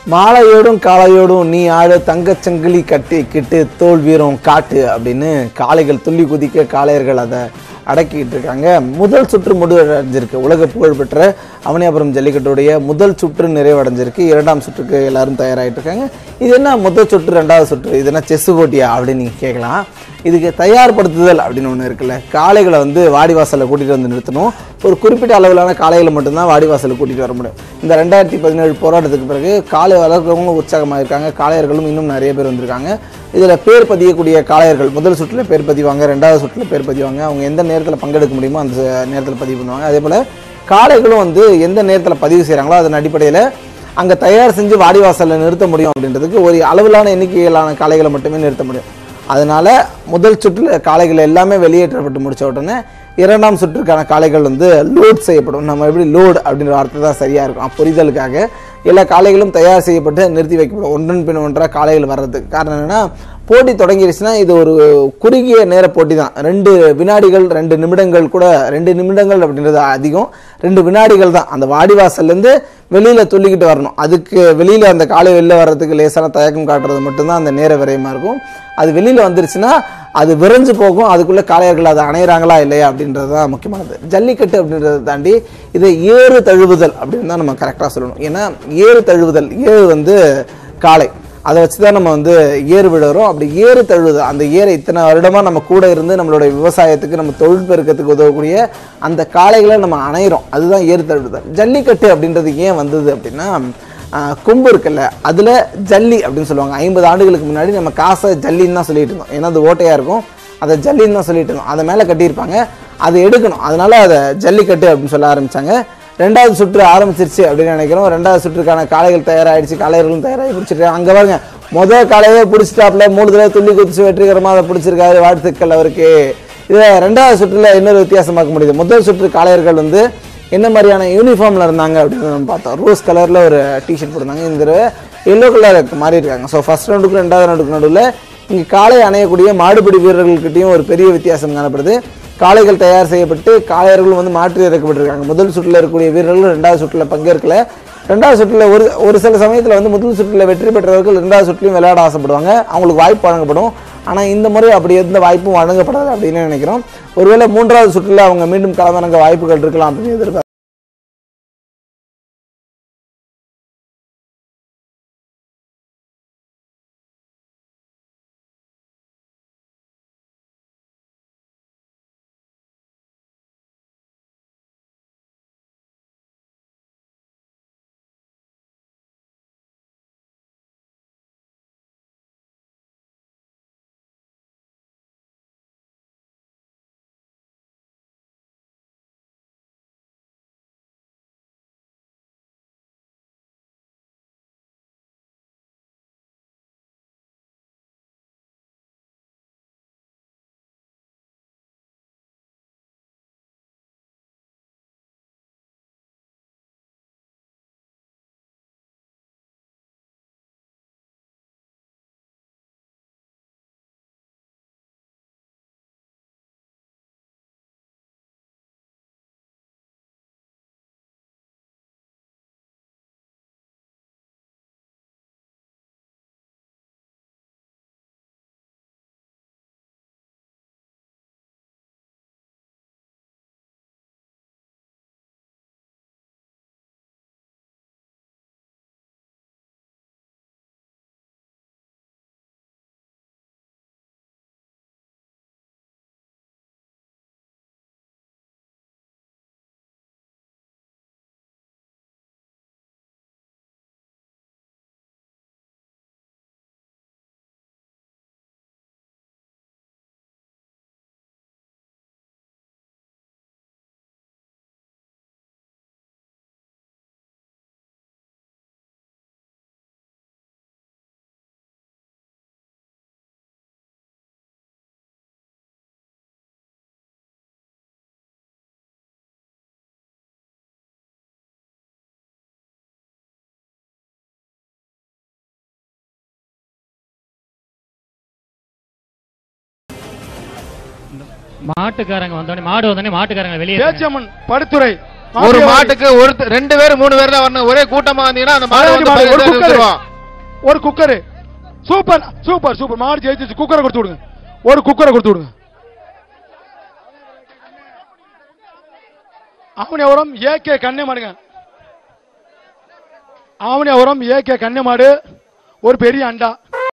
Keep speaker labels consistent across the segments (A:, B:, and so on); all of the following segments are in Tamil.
A: மாலையோடும் காளையோடும் நீ ஆடு தங்கச் சங்கிலி கட்டி கிட்டு தோல் வீரம் காட்டு அப்படின்னு காளைகள் துள்ளி குதிக்க காளையர்கள் அதை அடக்கிட்டு இருக்காங்க முதல் சுற்று முடிவடைஞ்சிருக்கு உலக புகழ்பெற்ற அவனியாபுரம் ஜல்லிக்கட்டுடைய முதல் சுற்று நிறைவடைஞ்சிருக்கு இரண்டாம் சுற்றுக்கு எல்லாரும் தயாராகிட்டு இருக்காங்க இது என்ன முதல் சுற்று ரெண்டாவது சுற்று இது என்ன செஸ் போட்டியா அப்படின்னு நீங்கள் கேட்கலாம் இதுக்கு தயார்படுத்துதல் அப்படின்னு ஒன்று இருக்குல்ல காளைகளை வந்து வாடிவாசலில் கூட்டிகிட்டு வந்து நிறுத்தணும் ஒரு குறிப்பிட்ட அளவிலான காளைகளை மட்டும்தான் வாடிவாசலில் கூட்டிகிட்டு வர முடியும் இந்த ரெண்டாயிரத்தி பதினேழு போராட்டத்துக்கு பிறகு காளை வளர்க்குறவங்களும் உற்சாகமாக இருக்காங்க காளையர்களும் இன்னும் நிறைய பேர் வந்திருக்காங்க இதில் பேர் பதியக்கூடிய காளையர்கள் முதல் சுற்றில் பேர் பதிவாங்க ரெண்டாவது சுற்றில் பேர் பதிவாங்க அவங்க எந்த நேரத்தில் பங்கெடுக்க முடியுமோ அந்த நேரத்தில் பதிவு பண்ணுவாங்க அதே போல் காளைகளும் வந்து எந்த நேரத்தில் பதிவு செய்கிறாங்களோ அதன் அடிப்படையில் அங்கே தயார் செஞ்சு வாடிவாசலில் நிறுத்த முடியும் அப்படின்றதுக்கு ஒரு அளவிலான எண்ணிக்கையிலான காளைகளை மட்டுமே நிறுத்த முடியும் அதனால முதல் சுற்றில் காளைகள் எல்லாமே வெளியேற்றப்பட்டு முடிச்ச உடனே இரண்டாம் சுற்றுக்கான காளைகள் வந்து லோட் செய்யப்படும் நம்ம எப்படி லோட் அப்படின்ற வார்த்தை தான் சரியாக இருக்கும் புரிதலுக்காக எல்லா காளைகளும் தயார் செய்யப்பட்டு நிறுத்தி வைக்கப்படும் ஒன்றன் பின் ஒன்றாக காளைகள் வர்றதுக்கு காரணம் என்னன்னா போட்டி தொடங்கிடுச்சுன்னா இது ஒரு குறுகிய நேர போட்டி தான் ரெண்டு வினாடிகள் ரெண்டு நிமிடங்கள் கூட ரெண்டு நிமிடங்கள் அப்படின்றது அதிகம் ரெண்டு வினாடிகள் தான் அந்த வாடிவாசல்லேருந்து வெளியில் துள்ளிக்கிட்டு வரணும் அதுக்கு வெளியில் அந்த காலை வெளில வர்றதுக்கு லேசான தயக்கம் காட்டுறது மட்டும்தான் அந்த நேர விரயமாக இருக்கும் அது வெளியில் வந்துருச்சுன்னா அது விரைஞ்சு போகும் அதுக்குள்ளே காளையர்கள் அதை அணையிறாங்களா இல்லையா அப்படின்றது தான் முக்கியமானது ஜல்லிக்கட்டு அப்படின்றத தாண்டி இதை ஏறு தழுவுதல் அப்படின்னு தான் நம்ம கரெக்டாக சொல்லணும் ஏன்னா ஏறு தழுவுதல் ஏறு வந்து காளை அதை வச்சு தான் நம்ம வந்து ஏறு விடுறோம் அப்படி ஏறு தழுவுது அந்த ஏரை இத்தனை வருடமாக நம்ம கூட இருந்து நம்மளுடைய விவசாயத்துக்கு நம்ம தொழில் பெருக்கத்துக்கு உதவக்கூடிய அந்த காளைகளை நம்ம அணையிறோம் அதுதான் ஏறு தழுவுதல் ஜல்லிக்கட்டு அப்படின்றது ஏன் வந்தது அப்படின்னா ஆஹ், கொம்பு இருக்குல்ல அதில் ஜல்லி அப்படின்னு சொல்லுவாங்க ஐம்பது ஆண்டுகளுக்கு முன்னாடி நம்ம காசை ஜல்லின்னு தான் சொல்லிட்டு இருந்தோம் ஏன்னா அது ஓட்டையாக இருக்கும் அதை ஜல்லின்னு தான் சொல்லிட்டு இருந்தோம் அதை மேலே கட்டியிருப்பாங்க அதை எடுக்கணும் அதனால அதை ஜல்லிக்கட்டு அப்படின்னு சொல்ல ஆரம்பிச்சாங்க ரெண்டாவது சுற்று ஆரம்பிச்சிருச்சு அப்படின்னு நினைக்கிறோம் ரெண்டாவது சுற்றுக்கான காளைகள் தயாராகிடுச்சு காளையர்களும் தயாராகி பிடிச்சிருக்காங்க அங்கே பாருங்க முதல் காளையே பிடிச்சிட்டாப்ல மூணு தடவை துள்ளி குதிச்சு வெற்றிகரமாக அதை பிடிச்சிருக்காரு வாழ்த்துக்கள் அவருக்கு இதில் ரெண்டாவது சுற்றுல இன்னொரு வித்தியாசம் பார்க்க முடியுது முதல் சுற்று காளையர்கள் வந்து என்ன மாதிரியான யூனிஃபார்மில் இருந்தாங்க அப்படின்னு நம்ம பார்த்தோம் ரோஸ் கலரில் ஒரு டிஷர்ட் போட்டிருந்தாங்க இந்த தடவை எல்லோ கலருக்கு மாறி இருக்காங்க ஸோ ஃபர்ஸ்ட் ரவுண்டுக்கு ரெண்டாவது ரவுண்டுக்கு நடுவில் இங்கே காளை அணையக்கூடிய மாடுபிடி வீரர்கள்கிட்டயும் ஒரு பெரிய வித்தியாசம் காணப்படுது காளைகள் தயார் செய்யப்பட்டு காளையர்கள் வந்து மாற்றி இறக்கப்பட்டிருக்காங்க முதல் சுற்றில் இருக்கக்கூடிய வீரர்கள் ரெண்டாவது சுற்றில் பங்கேற்கல ரெண்டாவது சுற்றில் ஒரு ஒரு சில சமயத்தில் வந்து முதல் சுற்றில் வெற்றி பெற்றவர்கள் ரெண்டாவது சுற்றிலையும் விளையாட ஆசைப்படுவாங்க அவங்களுக்கு வாய்ப்பு வழங்கப்படும் ஆனால் இந்த முறை அப்படி எந்த வாய்ப்பும் வழங்கப்படாது அப்படின்னு நினைக்கிறோம் ஒருவேளை மூன்றாவது சுற்றில் அவங்க மீண்டும் களமிறங்க வாய்ப்புகள் இருக்கலாம் அப்படின்னு எதிர்பார்க்கிறோம்
B: மாட்டுக்காரங்க வந்தோடனே மாடு வந்தோடனே மாட்டுக்காரங்க வெளியே
C: பேச்சம்மன் படுத்துறை
B: ஒரு மாட்டுக்கு ஒரு ரெண்டு பேர் மூணு பேர் தான் வரணும் ஒரே கூட்டமா வந்தீங்கன்னா அந்த மாடு வந்து
C: மாடு, ஒரு
B: பதினஞ்சு
C: குக்கரு.
B: வச்சிருவோம்.
C: ஒரு குக்கரு சூப்பர் சூப்பர் சூப்பர் மாடு ஜெயிச்சிச்சு குக்கரை கொடுத்து விடுங்க ஒரு குக்கரை கொடுத்து விடுங்க ஆவணியாபுரம் ஏகே கண்ணே மாடுங்க ஆவணியாபுரம் ஏகே கண்ணே மாடு ஒரு பெரிய அண்டா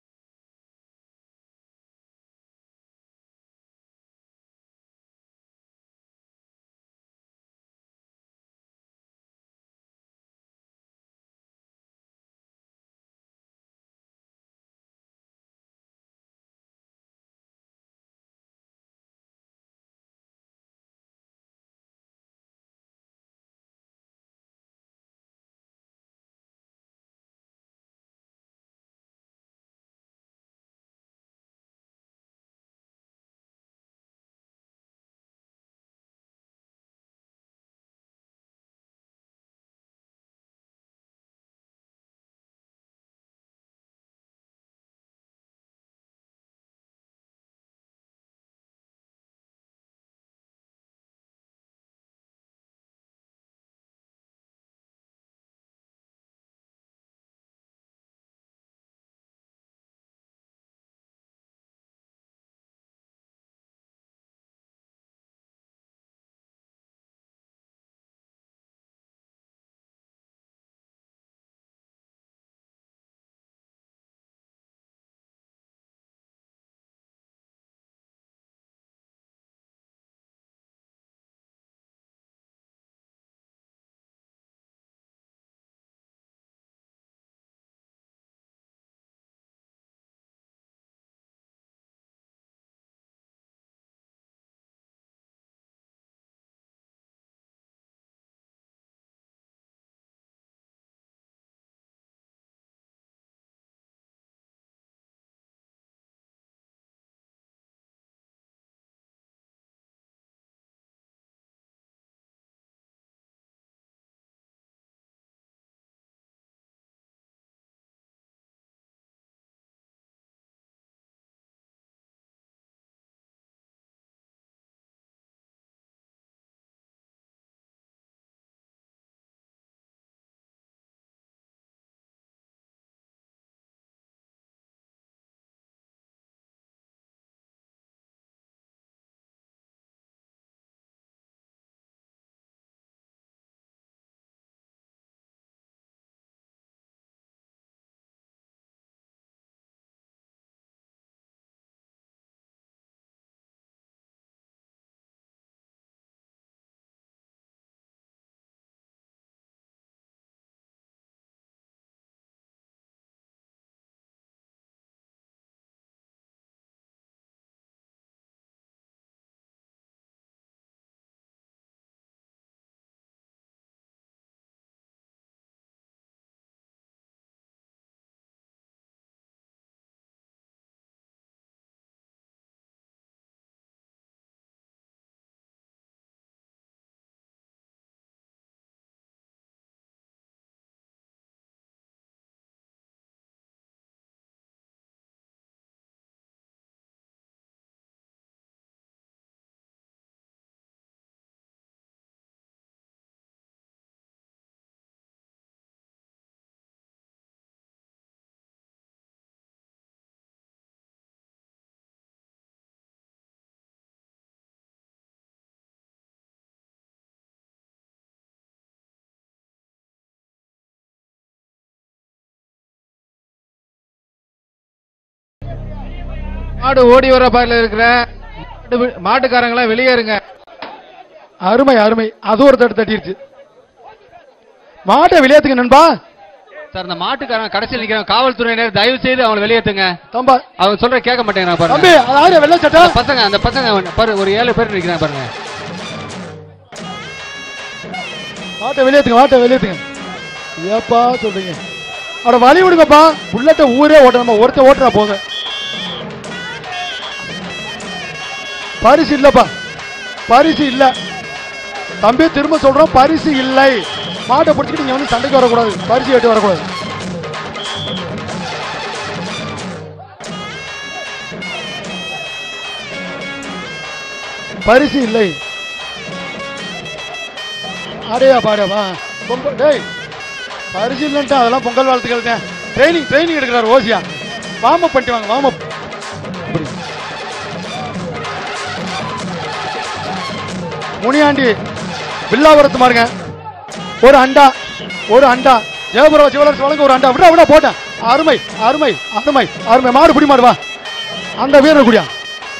B: மாடு ஓடி வர பாதையில இருக்கிற மாட்டு- மாட்டுக்காரங்க எல்லாம் வெளியேறுங்க
C: அருமை அருமை அது ஒரு தட்டு தட்டிருச்சு மாட்டை வெளியேத்துங்க நண்பா
D: சார் இந்த மாட்டுக்காரன் கடைசியில் நிக்கிறவன் காவல்துறையினர் தயவு செய்து அவங்களை வெளியேத்துங்க
C: தம்பா
D: அவங்க சொல்ற கேட்க மாட்டேங்கிறாங்க பாருங்க
C: தம்பி அதாவது வெள்ளை சட்டை
D: அந்த பசங்க அந்த பசங்க பாரு ஒரு ஏழு பேர் நிக்கிறாங்க பாருங்க
C: மாட்டை வெளியேத்துங்க மாட்டை வெளியேத்துங்க ஏப்பா சொல்றீங்க அட வழி விடுங்கப்பா புல்லட்ட ஊரே ஓட்ட நம்ம ஒருத்த ஓட்டுறா போங்க பரிசு இல்லப்பா பரிசு இல்ல தம்பி திரும்ப சொல்றோம் பரிசு இல்லை மாட்டை பிடிச்சிட்டு நீங்க வந்து சண்டைக்கு வரக்கூடாது பரிசு எட்டு வரக்கூடாது பரிசு இல்லை அடையா பாடையா பொங்கல் டேய் பரிசீலன்ட்டு அதெல்லாம் பொங்கல் வாழ்த்துக்கள் தான் ட்ரைனிங் ட்ரைனிங் எடுக்கிறார் ஓசியா வார்ம் பண்ணிட்டு வாங்க வார்ம் அப் முனியாண்டி வில்லாபுரத்து மாருங்க ஒரு அண்டா ஒரு அண்டா ஜெயபுரம் சிவலரசு வழங்க ஒரு அண்டா விட விட போட்டேன் அருமை அருமை அருமை அருமை மாடு பிடி மாடு வா அந்த வீரர் குடியா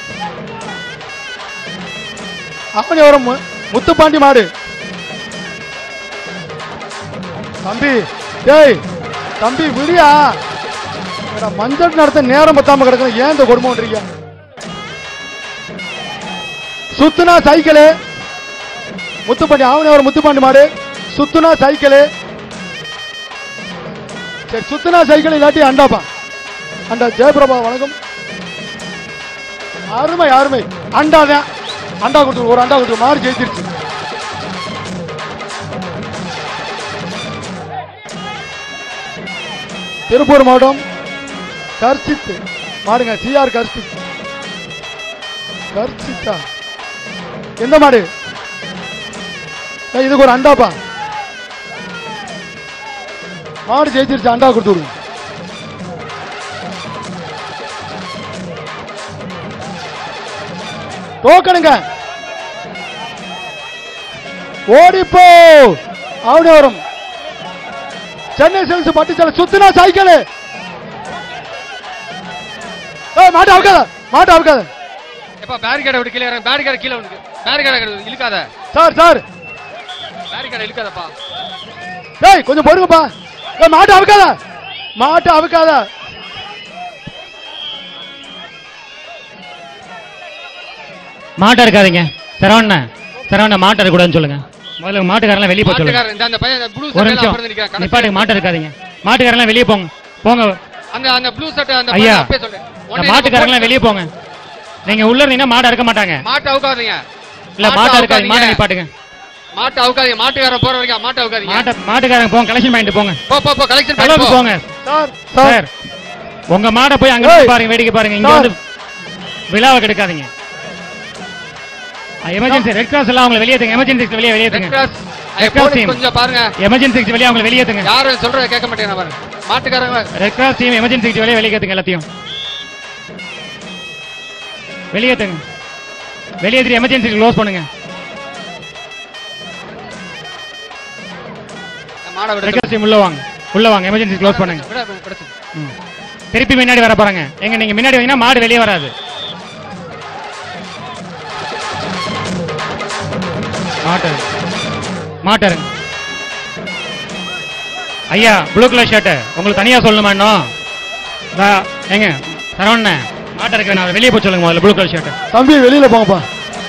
C: அவனி வரும் மு- முத்துப்பாண்டி மாடு தம்பி டேய் தம்பி விடியா என்னடா, மஞ்சள் நடத்த நேரம் பத்தாம கிடக்குது ஏன் இந்த கொடுமைன்றீங்க சுத்துனா சைக்கிளு முத்துப்பாண்டி ஆவணி ஒரு முத்துப்பாண்டி மாடு சுத்துனா சைக்கிளு சரி சுத்துனா சைக்கிள் இல்லாட்டி அண்டாப்பா அண்டா ஜெயபிரபா வணக்கம் அருமை அருமை அண்டா தான் அண்டா கொடுத்து ஒரு அண்டா கொடுத்து மாடு ஜெயிச்சிருச்சு திருப்பூர் மாவட்டம் கர்சித் மாடுங்க சிஆர் கர்சித் கர்சித்தா எந்த மாடு ஏய், இதுக்கு ஒரு அண்டாப்பா மாடு ஜெயிச்சிருச்சு அண்டா கொடுத்து விடுங்க டோக்கனுங்க ஓடிப்போ அப்படி வரும் சென்னை சில்ஸ் பட்டுச்சல சுத்தினா சைக்கிள் ஏய் மாட்டு அவுக்காத மாட்டு அவுக்காத
D: எப்பா பேரிகேடை விட்டு கீழே இறங்க பேரிகேடை கீழே விட்டு பேரிகேடை இழுக்காத
C: சார் சார்
D: பேரிகேடை இழுக்காதப்பா
C: டேய் கொஞ்சம் பொறுங்கப்பா ஏய் மாட்டு அவுக்காத மாட்டு அவுக்காத
E: மாட்டை இருக்காதீங்க சரவண்ண சரவண்ண மாட்டை இருக்கக்கூடாதுன்னு சொல்லுங்க முதல்ல மாட்டுக்காரெல்லாம் வெளியே போக சொல்லுங்க
D: மாட்டுக்காரன் இந்த அந்த பையன் ப்ளூ
E: ஒரு
D: சட்டை அப்புறம்
E: நிமிஷம்
D: நிக்கிறேன்
E: நிப்பாட்டுக்கு மாட்டை இருக்காதீங்க மாட்டுக்காரெல்லாம் வெளியே போங்க போங்க
D: அந்த அந்த ப்ளூ சட்டை அந்த
E: ஐயா
D: பையன் அப்பவே சொல்றேன்
E: இந்த
D: உடனே
E: மாட்டுக்காரங்களாம் வெளியே போங்க நீங்க உள்ள இருந்தீங்கன்னா மாடை இருக்க மாட்டாங்க
D: மாட்டை அவுக்காதீங்க
E: இல்ல மாட்டை இருக்காது மாட்டை நிப்பாட்டுங்க
D: மாட்டை அவுக்காதீங்க மாட்டுக்காரன் போற வரைக்கும் மாட்டை அவுக்காதீங்க
E: மாட்டை மாட்டுக்காரங்க போங்க கலெக்ஷன் பண்ணிட்டு போங்க
D: போ போ போ கலெக்ஷன்
E: அளவுக்கு போங்க
C: சார் சார்
E: சார் உங்க மாடை போய் அங்க
C: ஏய்.
E: இருந்து பாருங்க வேடிக்கை பாருங்க இங்க
C: சார்.
E: வந்து விழாவை கெடுக்காதீங்க எமர்ஜென்சி ரெட் கிராஸ் எல்லாம் அவங்களை வெளியேத்துங்க எமர்ஜென்சி வெளியே வெளியேத்துங்க Red Cross team.
D: கொஞ்சம் பாருங்க
E: எமர்ஜென்சி வெளியே அவங்களை வெளியேத்துங்க
D: யாரும் சொல்றத கேட்க மாட்டேங்க பாருங்க மாட்டுக்காரங்க
E: ரெட் கிராஸ் டீம் எமர்ஜென்சி வெளியே வெளியேத்துங்க எல்லாத்தையும் வெளியேத்துங்க வெளியேற்றி எமர்ஜென்சி க்ளோஸ் பண்ணுங்க
D: மாடை விட
E: ரெட் கிராஸ் டீம் உள்ள வாங்க உள்ள வாங்க எமர்ஜென்சி க்ளோஸ் பண்ணுங்க
D: விட விட சொல்லு.
E: ம். திருப்பி முன்னாடி வர போறாங்க எங்க நீங்க முன்னாடி வந்தீங்கன்னா மாடு வெளியே வராது மாட்டு மாட்டரு ஐயா ப்ளூ கலர் ஷர்ட் உங்களுக்கு தனியா சொல்லணுமா இன்னும் வா- ஏங்க சரவண்ண மாட்ட இருக்க நான் வெளியே போய் சொல்லுங்க முதல்ல ப்ளூ கலர் ஷர்ட்
C: தம்பி வெளியில போங்கப்பா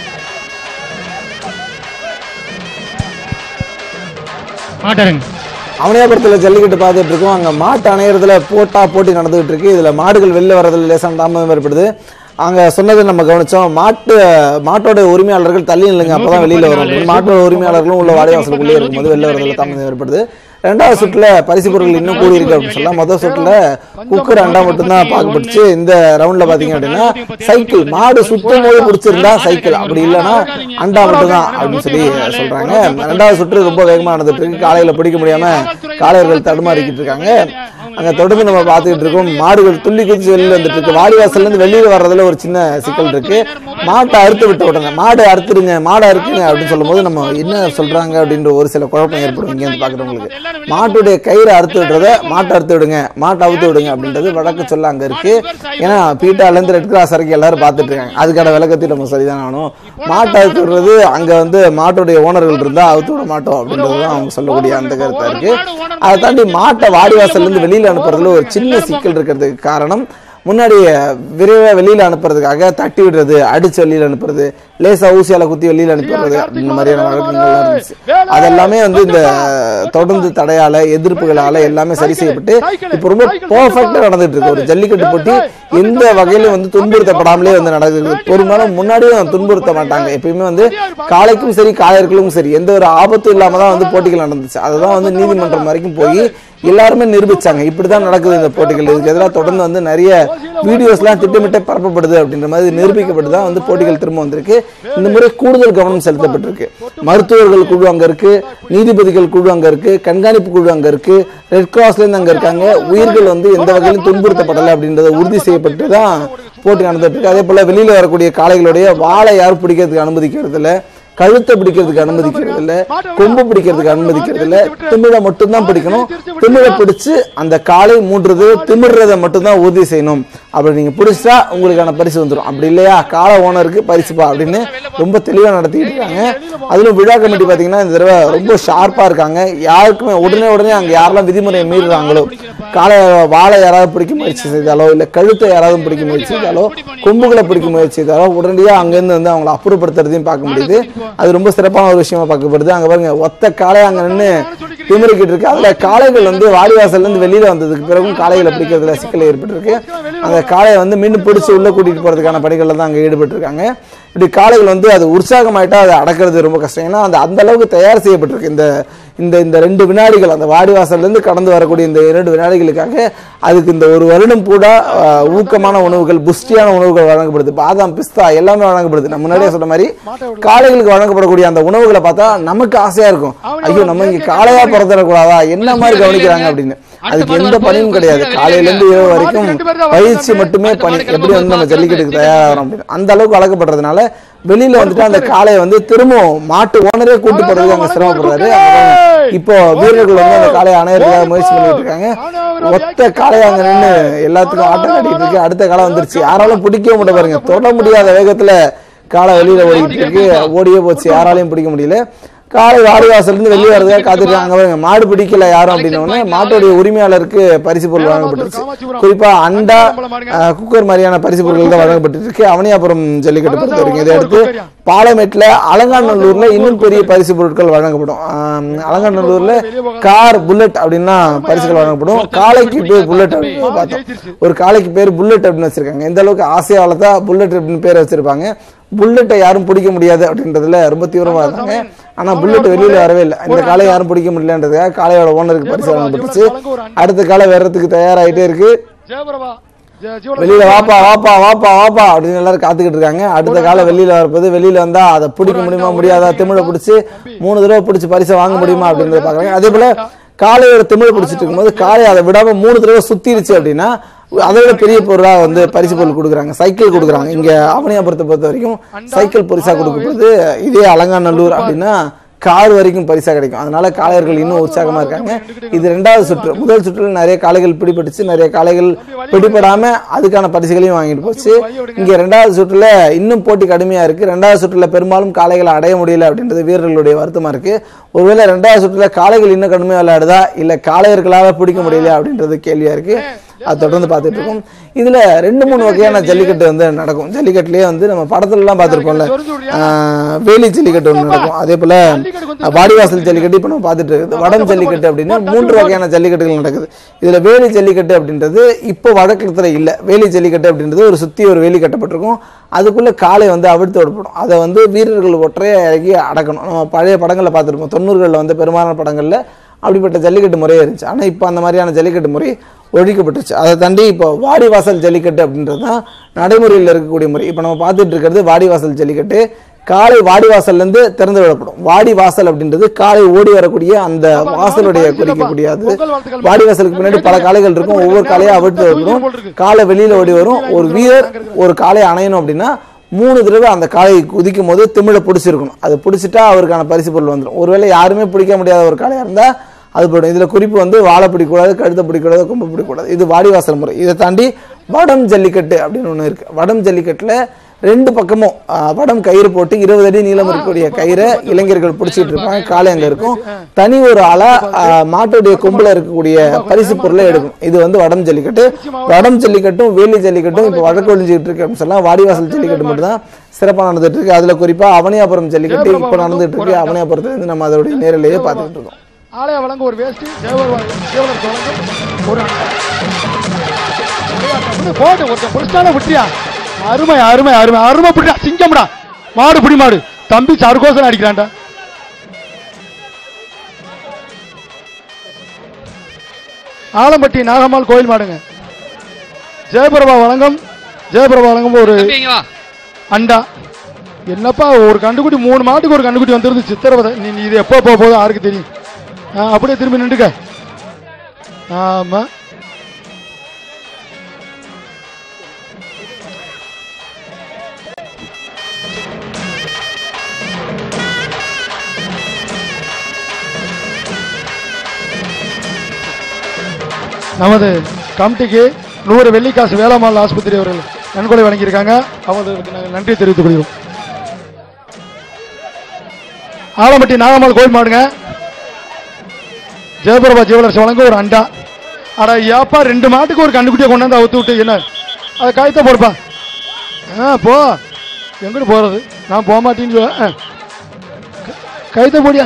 E: மாட்டருங்க
A: அவனியாபுரத்தில் ஜல்லிக்கட்டு பார்த்துட்டு இருக்கோம் அங்கே மாட்டு அணையறதுல போட்டா போட்டி நடந்துகிட்டு இருக்கு இதில் மாடுகள் வெளில வரதுல லேசான தாமதம் ஏற்படுது அங்க சொன்னதை நம்ம கவனிச்சோம் மாட்டு மாட்டோட உரிமையாளர்கள் தள்ளி நில்லுங்க அப்பதான் வெளியில வரும் மாட்டோட உரிமையாளர்களும் உள்ள வாடிவாசலுக்குள்ளே இருக்கும்போது வெளில வரதுல தாமதம் ஏற்படுது ரெண்டாவது சுற்றுல பரிசு பொருட்கள் இன்னும் கூடி இருக்கு அப்படின்னு சொல்லலாம் முதல் சுற்றுல குக்கர் அண்டா மட்டும்தான் பார்க்கப்பட்டுச்சு இந்த ரவுண்ட்ல பாத்தீங்க அப்படின்னா சைக்கிள் மாடு சுத்தும் போது பிடிச்சிருந்தா சைக்கிள் அப்படி இல்லைன்னா அண்டா மட்டும்தான் அப்படின்னு சொல்லி சொல்றாங்க ரெண்டாவது சுற்று ரொம்ப வேகமா நடந்துட்டு இருக்கு காலையில பிடிக்க முடியாம காளையர்கள் தடுமாறிக்கிட்டு இருக்காங்க அங்க தொடர்ந்து நம்ம பார்த்துக்கிட்டு இருக்கோம் மாடுகள் துள்ளி குதிச்சு வெளியில வந்துட்டு இருக்கு வாடிவாசல்ல இருந்து வெளியில வர்றதுல ஒரு சின்ன சிக்கல் இருக்கு மாட்டை அறுத்து விட்ட உடனே மாடு அறுத்துருங்க மாடை அறுக்குங்க அப்படின்னு சொல்லும்போது நம்ம என்ன சொல்றாங்க அப்படின்ற ஒரு சில குழப்பம் ஏற்படும் இங்க வந்து பாக்குறவங்களுக்கு மாட்டுடைய கயிறை அறுத்து விடுறத மாட்டை அறுத்து விடுங்க மாட்டை அவுத்து விடுங்க அப்படின்றது வழக்கு சொல்ல அங்க இருக்கு ஏன்னா பீட்டால இருந்து ரெட் கிராஸ் வரைக்கும் எல்லாரும் பார்த்துட்டு இருக்காங்க அதுக்கான விளக்கத்தை நம்ம சரிதான் ஆகணும் மாட்டை அறுத்து விடுறது அங்க வந்து மாட்டுடைய ஓனர்கள் இருந்தா அவுத்து விட மாட்டோம் அப்படின்றது தான் அவங்க சொல்லக்கூடிய அந்த கருத்தா இருக்கு அதை தாண்டி மாட்டை வாடிவாசல்ல இருந்து வெளியில அனுப்புறதுல ஒரு சின்ன சிக்கல் இருக்கிறதுக்கு காரணம் முன்னாடி விரைவாக வெளியில அனுப்புறதுக்காக தட்டி விடுறது அடிச்சு வெளியில அனுப்புறது லேசா ஊசியால குத்தி வெளியில அனுப்புறது அப்படின்ற மாதிரியான வழக்கங்கள்லாம் இருந்துச்சு அதெல்லாமே வந்து இந்த தொடர்ந்து தடையால எதிர்ப்புகளால எல்லாமே சரி செய்யப்பட்டு இப்போ ரொம்ப பர்ஃபெக்டா நடந்துட்டு இருக்கு ஒரு ஜல்லிக்கட்டு போட்டி எந்த வகையிலும் வந்து துன்புறுத்தப்படாமலே வந்து நடக்குது பெரும்பாலும் முன்னாடியும் துன்புறுத்த மாட்டாங்க எப்பயுமே வந்து காளைக்கும் சரி காளையர்களுக்கும் சரி எந்த ஒரு ஆபத்தும் இல்லாம தான் வந்து போட்டிகள் நடந்துச்சு அதுதான் வந்து நீதிமன்றம் வரைக்கும் போய் எல்லாருமே நிரூபிச்சாங்க இப்படிதான் நடக்குது இந்த போட்டிகள் இதுக்கு எதிராக தொடர்ந்து வந்து நிறைய வீடியோஸ்லாம் திட்டமிட்ட பரப்பப்படுது அப்படின்ற மாதிரி நிரூபிக்கப்பட்டு தான் வந்து போட்டிகள் திரும்ப வந்திருக்கு இந்த முறை கூடுதல் கவனம் செலுத்தப்பட்டிருக்கு மருத்துவர்கள் குழு அங்க இருக்கு நீதிபதிகள் குழு அங்க இருக்கு கண்காணிப்பு குழு அங்க இருக்கு ரெட் கிராஸ்ல இருந்து அங்க இருக்காங்க உயிர்கள் வந்து எந்த வகையிலும் துன்புறுத்தப்படலை அப்படின்றத உறுதி செய்யப்பட்டு தான் போட்டி நடந்துட்டு இருக்கு அதே போல வெளியில வரக்கூடிய காளைகளுடைய வாழை யாரும் பிடிக்கிறதுக்கு அனுமதிக்கிறது இல்ல கழுத்தை பிடிக்கிறதுக்கு அனுமதிக்கிறது இல்ல கொம்பு பிடிக்கிறதுக்கு அனுமதிக்கிறது இல்ல திமிழை மட்டும்தான் பிடிக்கணும் திமிழை பிடிச்சு அந்த காலை மூன்றது திமிடுறதை மட்டும்தான் உறுதி செய்யணும் அப்படி நீங்க பிடிச்சா உங்களுக்கான பரிசு வந்துடும் அப்படி இல்லையா காலை ஓனருக்கு பரிசுப்பா அப்படின்னு ரொம்ப தெளிவா நடத்திட்டு இருக்காங்க அதிலும் விழா கமிட்டி பாத்தீங்கன்னா இந்த தடவை ரொம்ப ஷார்ப்பா இருக்காங்க யாருக்குமே உடனே உடனே அங்க யாரெல்லாம் விதிமுறையை மீறுறாங்களோ காலை வாழை யாராவது பிடிக்க முயற்சி செய்தாலோ இல்ல கழுத்தை யாராவது பிடிக்க முயற்சி செய்தாலோ கொம்புகளை பிடிக்க முயற்சி செய்தாலோ உடனடியா அங்கிருந்து வந்து அவங்களை அப்புறப்படுத்துறதையும் பார்க்க முடியுது அது ரொம்ப சிறப்பான ஒரு விஷயமா பார்க்கப்படுது அங்க பாருங்க ஒத்த காளை அங்க நின்று திமிரிக்கிட்டு இருக்கு அதுல காளைகள் வந்து வாடிவாசல்ல இருந்து வெளியில வந்ததுக்கு பிறகும் காளைகளை பிடிக்கிறதுல சிக்கல் ஏற்பட்டிருக்கு அந்த காளையை வந்து மீண்டும் பிடிச்சு உள்ள கூட்டிட்டு போறதுக்கான பணிகள்ல தான் அங்க ஈடுபட்டு இருக்காங்க இப்படி காளைகள் வந்து அது உற்சாகமாயிட்டா அதை அடக்கிறது ரொம்ப கஷ்டம் ஏன்னா அந்த அந்த அளவுக்கு தயார் செய்யப்பட்டிருக்கு இந்த இந்த இந்த ரெண்டு வினாடிகள் அந்த வாடிவாசல்ல இருந்து கடந்து வரக்கூடிய இந்த இரண்டு வினாடிகளுக்காக அதுக்கு இந்த ஒரு வருடம் கூட ஆஹ், ஊக்கமான உணவுகள் புஷ்டியான உணவுகள் வழங்கப்படுது பாதாம் பிஸ்தா எல்லாமே வழங்கப்படுது நான் முன்னாடியே சொன்ன மாதிரி காளைகளுக்கு வழங்கப்படக்கூடிய அந்த உணவுகளை பார்த்தா நமக்கு ஆசையா இருக்கும் ஐயோ நம்ம இங்க காளையா பிறந்துடக்கூடாதா என்ன மாதிரி கவனிக்கிறாங்க அப்படின்னு அதுக்கு எந்த பணியும் கிடையாது காலையில இருந்து இரவு வரைக்கும் பயிற்சி மட்டுமே பணி எப்படி வந்து நம்ம ஜல்லிக்கட்டுக்கு தயாராகிறோம் அப்படின்னு அந்த அளவுக்கு வளர்க்கப்படுறதுனால வெளியில வந்துட்டு அந்த காளையை வந்து திரும்பவும் மாட்டு ஓனரே கூட்டு போறதுக்கு அங்க சிரமப்படுறாரு அப்புறம் இப்போ வீரர்கள் வந்து அந்த காளையை அணையறதுக்காக முயற்சி பண்ணிட்டு இருக்காங்க ஒத்த காளையை அங்க நின்று எல்லாத்துக்கும் ஆட்டம் கட்டிட்டு இருக்கு அடுத்த காலம் வந்துருச்சு யாராலும் பிடிக்கவே முடியல பாருங்க தொட முடியாத வேகத்துல காளை வெளியில ஓடிட்டு இருக்கு ஓடியே போச்சு யாராலையும் பிடிக்க முடியல காலை வாடிவாசல் இருந்து வெளியே வரதுக்காக காத்துருக்காங்க பாருங்க மாடு பிடிக்கல யாரும் அப்படின்ன உடனே மாட்டோடைய உரிமையாளருக்கு பரிசு பொருள் வழங்கப்பட்டிருக்கு குறிப்பா அண்டா அஹ், குக்கர் மாதிரியான பரிசு பொருட்கள் தான் வழங்கப்பட்டிருக்கு அவனியாபுரம் ஜல்லிக்கட்டு பொறுத்த வரைக்கும் இதை அடுத்து பாலமேட்ல அலங்காநல்லூர்ல இன்னும் பெரிய பரிசு பொருட்கள் வழங்கப்படும் ஆம், அலங்காநல்லூர்ல கார் புல்லட் அப்படின்னா பரிசுகள் வழங்கப்படும் காளைக்கு பேர் புல்லட் அப்படின்னு பார்த்தோம் ஒரு காளைக்கு பேர் புல்லட் அப்படின்னு வச்சிருக்காங்க எந்த அளவுக்கு ஆசையா வளர்த்தா புல்லட் அப்படின்னு பேர் வச்சிருப்பாங்க புல்லட்டை யாரும் பிடிக்க முடியாது அப்படின்றதுல ரொம்ப தீவிரமா இருந்தாங்க ஆனா புல்லட் வெளியில வரவே இல்லை இந்த காலை யாரும் பிடிக்க முடியலன்றதுக்காக காளையோட ஓனருக்கு பரிசு வழங்கப்பட்டுச்சு அடுத்த காலை வர்றதுக்கு தயாராயிட்டே இருக்கு
C: ஜெயபிரபா ஜெ- ஜீவன-
A: வெளியில வாப்பா வாப்பா வாப்பா வாப்பா அப்படின்னு எல்லாரும் காத்துக்கிட்டு இருக்காங்க அடுத்த கால வெளியில வரப்போது வெளியில வந்தா அதை பிடிக்க முடியுமா முடியாதா திமிழ பிடிச்சு மூணு தடவை பிடிச்சு பரிசை வாங்க முடியுமா அப்படின்றத பாக்குறாங்க அதே போல காளையோட திமிழ பிடிச்சிட்டு இருக்கும்போது காளை அதை விடாம மூணு தடவை சுத்திருச்சு அப்படின்னா அதை விட பெரிய பொருளா வந்து பரிசு பொருள் கொடுக்குறாங்க சைக்கிள் கொடுக்குறாங்க இங்க அவனியாபுரத்தை பொறுத்த வரைக்கும் சைக்கிள் பரிசா கொடுக்கப்படுது இதே அலங்காநல்லூர் அப்படின்னா கார் வரைக்கும் பரிசா கிடைக்கும் அதனால காளையர்கள் இன்னும் உற்சாகமா இருக்காங்க இது ரெண்டாவது சுற்று முதல் சுற்றுல நிறைய காளைகள் பிடிபட்டுச்சு நிறைய காளைகள் பிடிபடாம அதுக்கான பரிசுகளையும் வாங்கிட்டு போச்சு இங்க ரெண்டாவது சுற்றுல இன்னும் போட்டி கடுமையா இருக்கு ரெண்டாவது சுற்றுல பெரும்பாலும் காளைகளை அடைய முடியல அப்படின்றது வீரர்களுடைய வருத்தமா இருக்கு ஒருவேளை ரெண்டாவது சுற்றுல காளைகள் இன்னும் கடுமையா விளையாடுதா இல்ல காளையர்களால பிடிக்க முடியல அப்படின்றது கேள்வியா இருக்கு அது தொடர்ந்து பார்த்துட்டு இருக்கோம் இதுல ரெண்டு மூணு வகையான ஜல்லிக்கட்டு வந்து நடக்கும் ஜல்லிக்கட்டுலயே வந்து நம்ம படத்துல எல்லாம் பார்த்திருப்போம்ல ஆஹ் வேலி ஜல்லிக்கட்டு ஒன்று நடக்கும் அதே போல வாடிவாசல் ஜல்லிக்கட்டு இப்ப நம்ம பார்த்துட்டு இருக்குது வடம் ஜல்லிக்கட்டு அப்படின்னு மூன்று வகையான ஜல்லிக்கட்டுகள் நடக்குது இதுல வேலி ஜல்லிக்கட்டு அப்படின்றது இப்போ வழக்கத்துல இல்ல வேலி ஜல்லிக்கட்டு அப்படின்றது ஒரு சுத்தி ஒரு வேலி கட்டப்பட்டிருக்கும் அதுக்குள்ள காலை வந்து அவிழ்த்து விடப்படும் அதை வந்து வீரர்கள் ஒற்றைய இறக்கி அடக்கணும் நம்ம பழைய படங்களை பார்த்துருப்போம் தொண்ணூறுகளில் வந்து பெரும்பாலான படங்கள்ல அப்படிப்பட்ட ஜல்லிக்கட்டு முறையே இருந்துச்சு ஆனா இப்போ அந்த மாதிரியான ஜல்லிக்கட்டு முறை ஒழிக்கப்பட்டுச்சு அதை தாண்டி இப்போ வாடிவாசல் ஜல்லிக்கட்டு அப்படின்றது தான் நடைமுறையில் இருக்கக்கூடிய முறை இப்போ நம்ம பார்த்துட்டு இருக்கிறது வாடிவாசல் ஜல்லிக்கட்டு காலை வாடிவாசல்ல இருந்து திறந்து விடப்படும் வாடி வாசல் அப்படின்றது காலை ஓடி வரக்கூடிய அந்த வாசலுடைய குறிக்கக்கூடிய அது வாடிவாசலுக்கு பின்னாடி பல காளைகள் இருக்கும் ஒவ்வொரு காளையா அவிழ்த்து விடப்படும் காலை வெளியில ஓடி வரும் ஒரு வீரர் ஒரு காளையை அணையணும் அப்படின்னா மூணு தடவை அந்த காளையை குதிக்கும் போது திமிழ பிடிச்சிருக்கணும் அது பிடிச்சிட்டா அவருக்கான பரிசு பொருள் வந்துடும் ஒருவேளை யாருமே பிடிக்க முடியாத ஒரு காளையா இருந்தா அது போய்டும் இதுல குறிப்பு வந்து வாழை பிடிக்கக்கூடாது கழுத்தை பிடிக்கக்கூடாது கொம்பு பிடிக்கக்கூடாது இது வாடிவாசல் முறை இதை தாண்டி வடம் ஜல்லிக்கட்டு அப்படின்னு ஒண்ணு இருக்கு வடம் ஜல்லிக்கட்டுல ரெண்டு பக்கமும் ஆஹ், வடம் கயிறு போட்டு இருபது அடி நீளம் இருக்கக்கூடிய கயிறை இளைஞர்கள் பிடிச்சிட்டு இருப்பாங்க காலை அங்க இருக்கும் தனி ஒரு ஆளா ஆஹ், மாட்டுடைய கொம்புல இருக்கக்கூடிய பரிசு பொருளை எடுக்கும் இது வந்து வடம் ஜல்லிக்கட்டு வடம் ஜல்லிக்கட்டும் வேலி ஜல்லிக்கட்டும் இப்போ வழக்கு ஒழிஞ்சிட்டு இருக்கு அப்படின்னு சொல்லலாம் வாடிவாசல் ஜல்லிக்கட்டு மட்டும் தான் சிறப்பா நடந்துட்டு இருக்கு அதுல குறிப்பா அவனியாபுரம் ஜல்லிக்கட்டு இப்போ நடந்துட்டு இருக்கு அவனியாபுரத்துல இருந்து நம்ம அதோடைய நேரிலேயே பார்த்துட்டு இருக்கோம்
C: ஆலய வழங்க ஒரு வேஷ்டி தேவர் தேவலர் வழங்க ஒரு விடு, போட்டு ஒருத்தன் புடிச்சானே விட்டியா அருமை அருமை அருமை அருமை பிடிடா சிங்கம்டா மாடு பிடி மாடு தம்பி சர்கோசன் அடிக்கிறான்டா ஆலம்பட்டி நாகம்மாள் கோயில் மாடுங்க ஜெயபிரபா வழங்கும் ஜெயபிரபா வழங்கும் ஒரு
D: தம்பி இங்க வா
C: அண்டா என்னப்பா ஒரு கண்டுக்குட்டி மூணு மாட்டுக்கு ஒரு கண்டுக்குட்டி வந்துருந்து சித்திரவதை நீ நீ இது எப்போ போக போகுது யாருக்கு தெரியும் ஆ, அப்படியே திரும்பி நின்றுக்க ஆமா நமது கமிட்டிக்கு நூறு வெள்ளிக்காசு வேளாமால் ஆஸ்பத்திரி அவர்கள் நன்கொடை வழங்கியிருக்காங்க அவர்களுக்கு நாங்கள் நன்றி தெரிவித்துக் கொள்கிறோம் ஆலம்பட்டி நாகம்மாள் கோயில் மாடுங்க ஜெயபிரபா ஜுவலர்ஸ் வழங்க ஒரு அண்டா அட ஏப்பா ரெண்டு மாட்டுக்கு ஒரு கண்டுக்குட்டியை கொண்டாந்து அவுத்து விட்டு என்ன அதை காயத்தை போடுப்பா ஆ போ எங்கிட்டு போறது நான் போக மாட்டேன்னு சொல்ல ஆ. க- கயத்தை போடியா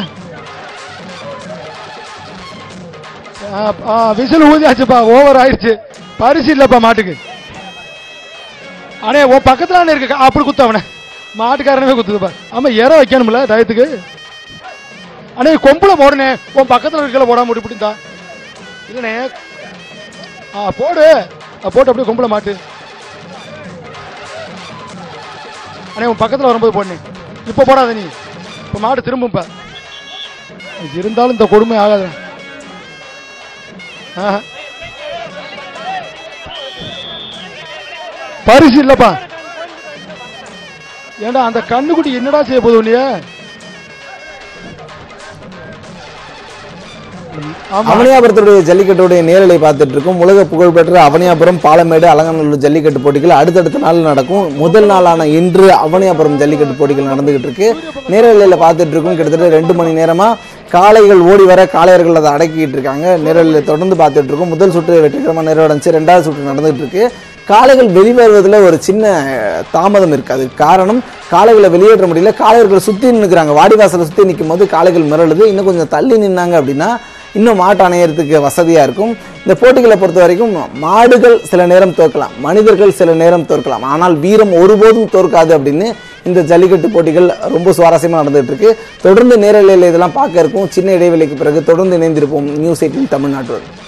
C: ஆ, ஆ, விசில் ஊதியாச்சுப்பா ஓவர் ஆயிடுச்சு பரிசு இல்லப்பா மாட்டுக்கு அண்ணே உன் பக்கத்துல அண்ணே இருக்கு அப்படி குத்து அவனை மாட்டுக்காரனவே குத்துதுப்பா ஆமா இற வைக்கணும்ல டயத்துக்கு அண்ணே கொம்புல போடுனே உன் பக்கத்துல இருக்கல போடாம இப்படி இப்படி தான் இல்லனே ஆ போடு ஆ, போட்டு அப்படியே கொம்புல மாட்டு அண்ணே உன் பக்கத்துல வரும்போது போடுனே இப்ப போடாத நீ இப்ப மாடு திரும்பும்பா இருந்தாலும் இந்த கொடுமை ஆகாது ஆஹா. பரிசு இல்லப்பா ஏண்டா அந்த கண்ணுக்குட்டி என்னடா செய்ய போகுது உன்னைய ஆமா
A: அவனியாபுரத்துடைய ஜல்லிக்கட்டுடைய நேரலை பார்த்துட்டு இருக்கோம் உலக புகழ்பெற்ற அவனியாபுரம் பாலமேடு அலங்காநல்லூர் ஜல்லிக்கட்டு போட்டிகள் அடுத்தடுத்த நாள் நடக்கும் முதல் நாளான இன்று அவனியாபுரம் ஜல்லிக்கட்டு போட்டிகள் நடந்துகிட்டு இருக்கு நேரலையில் பார்த்துட்டு இருக்கோம் கிட்டத்தட்ட ரெண்டு மணி நேரமா காளைகள் ஓடி வர காளையர்கள் அதை அடக்கிட்டு இருக்காங்க நேரலையில் தொடர்ந்து பார்த்துட்டு இருக்கோம் முதல் சுற்று வெற்றிகரமாக நிறைவடைஞ்சு ரெண்டாவது சுற்று நடந்துகிட்டு இருக்கு காளைகள் வெளிவருவதில் ஒரு சின்ன அஹ், தாமதம் இருக்கு அதுக்கு காரணம் காளைகளை வெளியேற்ற முடியல காளையர்கள் சுற்றி நிற்கிறாங்க வாடிவாசலை சுற்றி நிற்கும் போது காளைகள் மிரளுது இன்னும் கொஞ்சம் தள்ளி நின்னாங்க அப்படின்னா இன்னும் மாட்டு அணையறதுக்கு வசதியாக இருக்கும் இந்த போட்டிகளை பொறுத்த வரைக்கும் மாடுகள் சில நேரம் தோற்கலாம் மனிதர்கள் சில நேரம் தோற்கலாம் ஆனால் வீரம் ஒருபோதும் தோற்காது அப்படின்னு இந்த ஜல்லிக்கட்டு போட்டிகள் ரொம்ப சுவாரஸ்யமாக நடந்துட்டு இருக்கு தொடர்ந்து நேரலையில் இதெல்லாம் பார்க்க இருக்கும் சின்ன இடைவெளிக்கு பிறகு தொடர்ந்து இணைந்திருப்போம் நியூஸ் எயிட்டின் தமிழ்நாட்டோடு